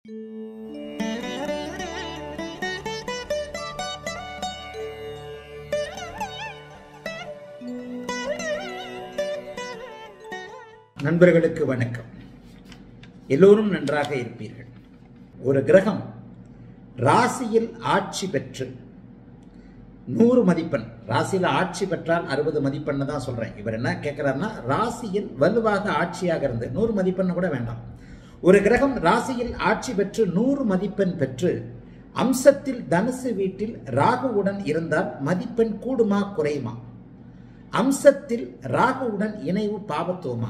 நண்பர்களுக்கு வணக்கம் எல்லோரும் நன்றாக இருப்பீர்கள் ஒரு கிரகம் ராசியில் ஆட்சி பெற்று நூறு மதிப்பெண் ராசியில் ஆட்சி பெற்றால் அறுபது மதிப்பெண்ணு தான் சொல்றேன் இவர் என்ன கேட்கிறாருன்னா ராசியில் வலுவாக ஆட்சியாக இருந்து நூறு மதிப்பெண் கூட வேண்டாம் ஒரு கிரகம் ராசியில் ஆட்சி பெற்று நூறு மதிப்பெண் பெற்று அம்சத்தில் தனுசு வீட்டில் ராகுவுடன் இருந்தால் மதிப்பெண் கூடுமா குறையுமா அம்சத்தில் ராகுவுடன் இணைவு பாவத்துவமா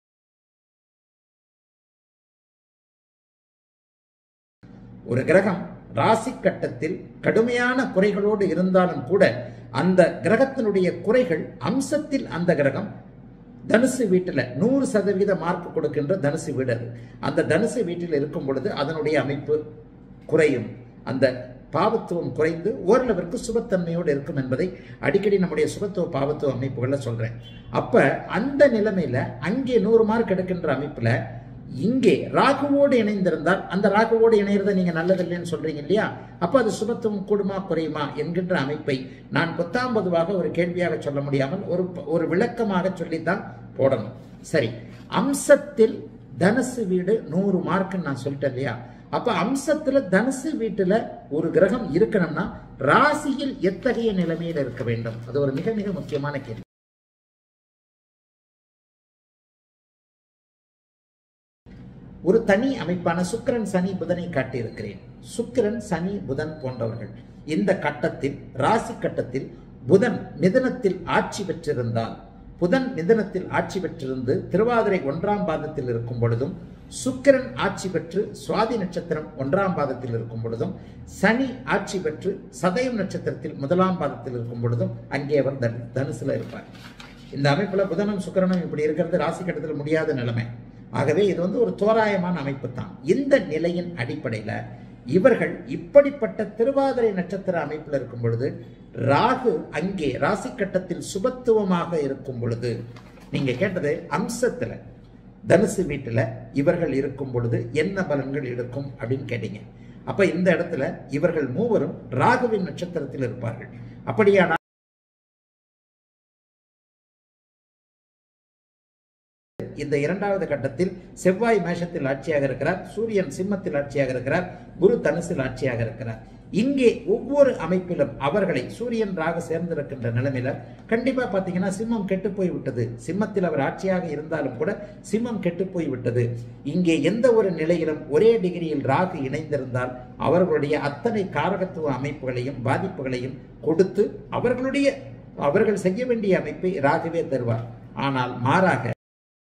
ஒரு கிரகம் ராசி கட்டத்தில் கடுமையான குறைகளோடு இருந்தாலும் கூட அந்த கிரகத்தினுடைய குறைகள் அம்சத்தில் அந்த கிரகம் தனுசு வீட்டில் நூறு சதவீத மார்க் கொடுக்கின்ற தனுசு வீடு அது அந்த தனுசு வீட்டில் இருக்கும் பொழுது அதனுடைய அமைப்பு குறையும் அந்த பாவத்துவம் குறைந்து ஓரளவிற்கு சுபத்தன்மையோடு இருக்கும் என்பதை அடிக்கடி நம்முடைய சுபத்துவ பாவத்துவ அமைப்புகளில் சொல்றேன் அப்ப அந்த நிலைமையில அங்கே நூறு மார்க் எடுக்கின்ற அமைப்புல இங்கே ராகுவோடு இணைந்திருந்தால் அந்த ராகுவோடு இணைகிறத நீங்க நல்லதில்லைன்னு சொல்றீங்க இல்லையா அப்ப அது சுபத்துவம் கூடுமா குறையுமா என்கின்ற அமைப்பை நான் பத்தாம் பொதுவாக ஒரு கேள்வியாக சொல்ல முடியாமல் ஒரு ஒரு விளக்கமாக சொல்லித்தான் போடணும் சரி அம்சத்தில் தனுசு வீடு நூறு மார்க்குன்னு நான் சொல்லிட்டேன் இல்லையா அப்ப அம்சத்துல தனுசு வீட்டுல ஒரு கிரகம் இருக்கணும்னா ராசியில் எத்தகைய நிலைமையில் இருக்க வேண்டும் அது ஒரு மிக மிக முக்கியமான கேள்வி ஒரு தனி அமைப்பான சுக்கிரன் சனி புதனை காட்டியிருக்கிறேன் சுக்கிரன் சனி புதன் போன்றவர்கள் இந்த கட்டத்தில் ராசி கட்டத்தில் புதன் மிதனத்தில் ஆட்சி பெற்றிருந்தால் புதன் மிதனத்தில் ஆட்சி பெற்றிருந்து திருவாதிரை ஒன்றாம் பாதத்தில் இருக்கும் பொழுதும் சுக்கிரன் ஆட்சி பெற்று சுவாதி நட்சத்திரம் ஒன்றாம் பாதத்தில் இருக்கும் பொழுதும் சனி ஆட்சி பெற்று சதயம் நட்சத்திரத்தில் முதலாம் பாதத்தில் இருக்கும் பொழுதும் அங்கே அவர் தனு தனுசுல இருப்பார் இந்த அமைப்புல புதனும் சுக்கிரனும் இப்படி இருக்கிறது ராசி கட்டத்தில் முடியாத நிலைமை ஆகவே இது வந்து ஒரு தோராயமான அமைப்பு தான் இந்த நிலையின் அடிப்படையில இவர்கள் இப்படிப்பட்ட திருவாதிரை நட்சத்திர அமைப்பில் இருக்கும் பொழுது ராகு அங்கே ராசி கட்டத்தில் சுபத்துவமாக இருக்கும் பொழுது நீங்க கேட்டது அம்சத்துல தனுசு வீட்டுல இவர்கள் இருக்கும் பொழுது என்ன பலன்கள் இருக்கும் அப்படின்னு கேட்டீங்க அப்ப இந்த இடத்துல இவர்கள் மூவரும் ராகுவின் நட்சத்திரத்தில் இருப்பார்கள் அப்படியானால் இந்த இரண்டாவது கட்டத்தில் செவ்வாய் மேஷத்தில் ஆட்சியாக இருக்கிறார் சூரியன் சிம்மத்தில் ஆட்சியாக இருக்கிறார் குரு தனுசில் ஆட்சியாக இருக்கிறார் இங்கே ஒவ்வொரு அமைப்பிலும் அவர்களை சூரியன் ராகு சேர்ந்திருக்கின்ற நிலைமையில கண்டிப்பா பாத்தீங்கன்னா சிம்மம் கெட்டு போய் விட்டது சிம்மத்தில் அவர் ஆட்சியாக இருந்தாலும் கூட சிம்மம் கெட்டு போய் விட்டது இங்கே எந்த ஒரு நிலையிலும் ஒரே டிகிரியில் ராகு இணைந்திருந்தால் அவர்களுடைய அத்தனை காரகத்துவ அமைப்புகளையும் பாதிப்புகளையும் கொடுத்து அவர்களுடைய அவர்கள் செய்ய வேண்டிய அமைப்பை ராகுவே தருவார் ஆனால் மாறாக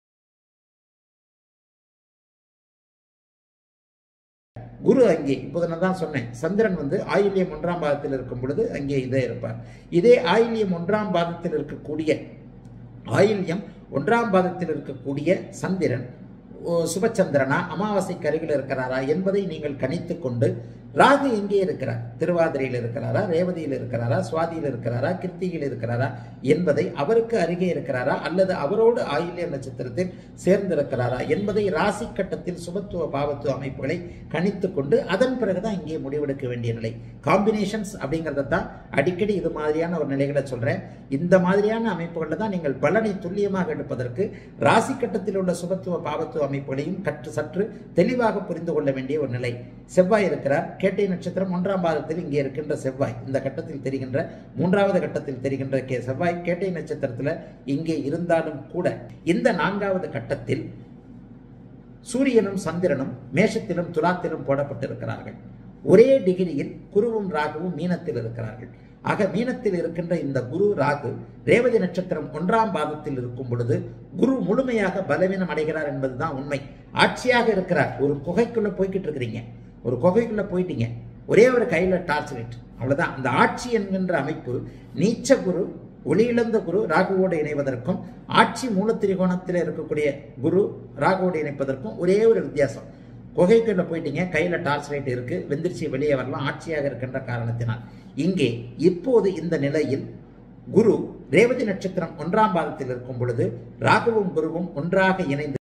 குரு அங்கே இப்போது நான் தான் சொன்னேன் சந்திரன் வந்து ஆயில்யம் ஒன்றாம் பாதத்தில் இருக்கும் பொழுது அங்கே இதே இருப்பார் இதே ஆயில்யம் ஒன்றாம் பாதத்தில் இருக்கக்கூடிய ஆயில்யம் ஒன்றாம் பாதத்தில் இருக்கக்கூடிய சந்திரன் சுபச்சந்திரனா அமாவாசைக்கு அருகில் இருக்கிறாரா என்பதை நீங்கள் கணித்து கொண்டு ராகு எங்கே இருக்கிறார் திருவாதிரையில் இருக்கிறாரா ரேவதியில் இருக்கிறாரா சுவாதியில் இருக்கிறாரா கிருத்தியில் இருக்கிறாரா என்பதை அவருக்கு அருகே இருக்கிறாரா அல்லது அவரோடு ஆயில்ய நட்சத்திரத்தில் சேர்ந்திருக்கிறாரா என்பதை ராசி கட்டத்தில் சுபத்துவ பாவத்துவ அமைப்புகளை கணித்து கொண்டு அதன் பிறகுதான் இங்கே முடிவெடுக்க வேண்டிய நிலை காம்பினேஷன்ஸ் அப்படிங்கிறத தான் அடிக்கடி இது மாதிரியான ஒரு நிலைகளை சொல்றேன் இந்த மாதிரியான அமைப்புகளில் தான் நீங்கள் பலனை துல்லியமாக எடுப்பதற்கு ராசி கட்டத்தில் உள்ள சுபத்துவ பாவத்துவ அமைப்புகளையும் கற்று சற்று தெளிவாக புரிந்து கொள்ள வேண்டிய ஒரு நிலை செவ்வாய் இருக்கிறார் கேட்டை நட்சத்திரம் ஒன்றாம் பாதத்தில் இங்கே இருக்கின்ற செவ்வாய் இந்த கட்டத்தில் தெரிகின்ற மூன்றாவது கட்டத்தில் தெரிகின்ற கே செவ்வாய் கேட்டை நட்சத்திரத்தில் இங்கே இருந்தாலும் கூட இந்த நான்காவது கட்டத்தில் சூரியனும் சந்திரனும் மேஷத்திலும் துலாத்திலும் போடப்பட்டிருக்கிறார்கள் ஒரே டிகிரியில் குருவும் ராகுவும் மீனத்தில் இருக்கிறார்கள் ஆக மீனத்தில் இருக்கின்ற இந்த குரு ராகு ரேவதி நட்சத்திரம் ஒன்றாம் பாதத்தில் இருக்கும் பொழுது குரு முழுமையாக பலவீனம் அடைகிறார் என்பதுதான் உண்மை ஆட்சியாக இருக்கிறார் ஒரு குகைக்குள்ள போய்கிட்டு இருக்கிறீங்க ஒரு குகைக்குள்ள போயிட்டீங்க ஒரே ஒரு கையில டார்ச் லைட் அவ்வளவுதான் அந்த ஆட்சி என்கின்ற அமைப்பு நீச்ச குரு ஒளியிழந்த குரு ராகுவோடு இணைவதற்கும் ஆட்சி மூலத்திரிகோணத்தில் இருக்கக்கூடிய குரு ராகுவோடு இணைப்பதற்கும் ஒரே ஒரு வித்தியாசம் குகைக்குள்ள போயிட்டீங்க கையில டார்ச் லைட் இருக்கு வெந்திரிச்சு வெளியே வரலாம் ஆட்சியாக இருக்கின்ற காரணத்தினால் இங்கே இப்போது இந்த நிலையில் குரு ரேவதி நட்சத்திரம் ஒன்றாம் பாதத்தில் இருக்கும் பொழுது ராகுவும் குருவும் ஒன்றாக இணைந்து